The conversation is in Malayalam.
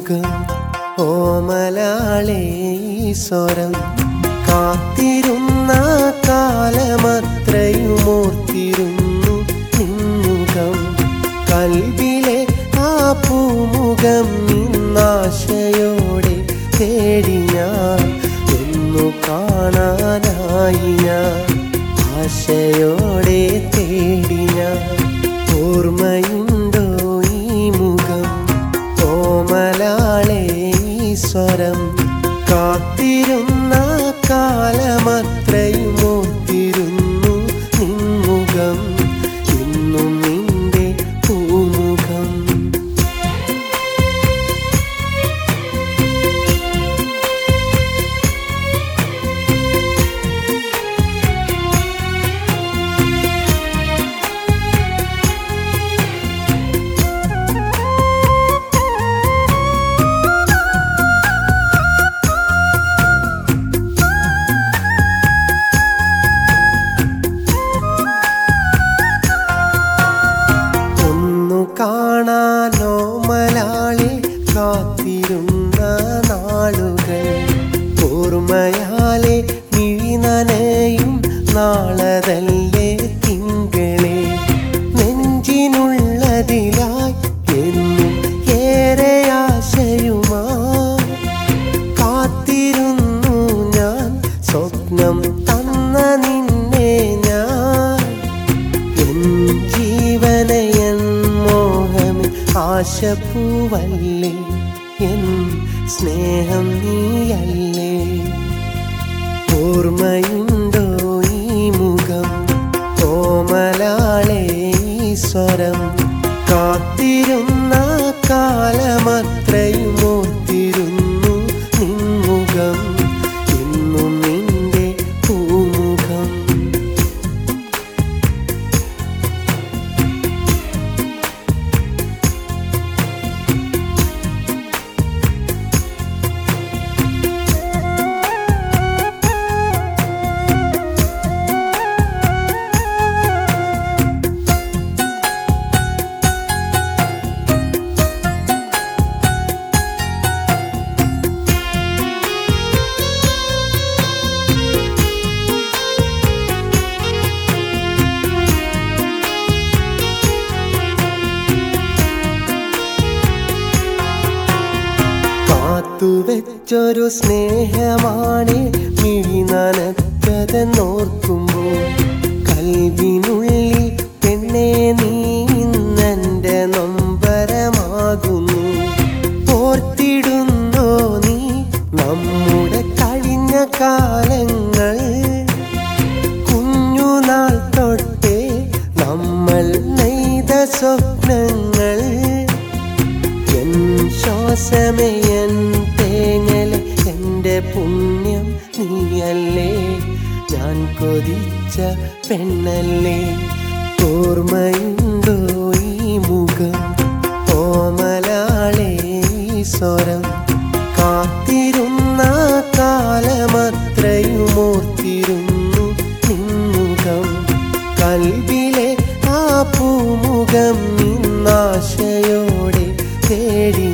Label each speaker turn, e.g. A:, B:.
A: മുഖം ഓമലാളേ സ്വരം കാത്തിരുന്ന കാലമത്രയുമോർത്തിരുന്നു നിന്നുകം കൽവിലെ ആ പൂമുഖം നിന്നാശയോടെ തേടി ഞാൻ ഒന്നു കാണാനായി ഞാൻ ആശയോടെ തേടി ഞാൻ ഓർമ്മയുണ്ടോ ഈ മുഖം ഓമലാളേ ഈ സ്വരം കാത്തിരുന്ന കാലമത്രയുമോർത്തിരുന്നു നിൻമുഖം ഇന്നും നിന്റെ പൂമുഖം ഒന്നു കാണാനോ മലാളി കാത്തിരുന്ന നാളുകൾ ഓർമ്മയാലെ മിഴിനനയും നാളതല്ലേ തിങ്കളെ നെഞ്ചിനുള്ളതിലായി എന്നും ഏറെ ആശയുമാ കാത്തിരുന്നു ഞാൻ സ്വപ്നം തന്ന നിന്നെ ഞാൻ എൻ ജീവനയൻ മോഹമേ ആശപ്പൂവല്ലേ എൻ സ്നേഹം നീയല്ലേ ഓർമ്മയുണ്ടോ ഈ മുഖം ഓമലാളേ ഈ സ്വരം കാത്തിരുന്ന കാലമത്രയുമോർത്തിരുന്നു നിൻമുഖം ഇന്നും നിന്റെ പൂമുഖം കാത്തുവെച്ചൊരു സ്നേഹമാണ് മിഴി നനച്ചതെന്നോർക്കുമ്പോൾ കൽവിനുള്ളിൽ പെണ്ണെ നീ ഇന്നെന്റെ നൊമ്പരമാകുന്നു ഓർത്തിടുന്നോ നീ നമ്മുടെ കഴിഞ്ഞ കാലങ്ങൾ കുഞ്ഞുനാൾ തൊട്ടേ നമ്മൾ നെയ്ത സ്വപ്നങ്ങൾ എൻ ശ്വാസമേ എൻ തേങ്ങലെ എൻ്റെ പുണ്യം നീയല്ലേ ഞാൻ കൊതിച്ച പെണ്ണല്ലേ ഓർമ്മയുണ്ടോ ഈ മുഖം ഓമലാളേ ഈ സ്വരം കാത്തിരുന്ന കാലമത്രയുമോർത്തിരുന്നു നിൻമുഖം കൽവിലെ ആ പൂമുഖം നിന്നാശയോടെ തേടി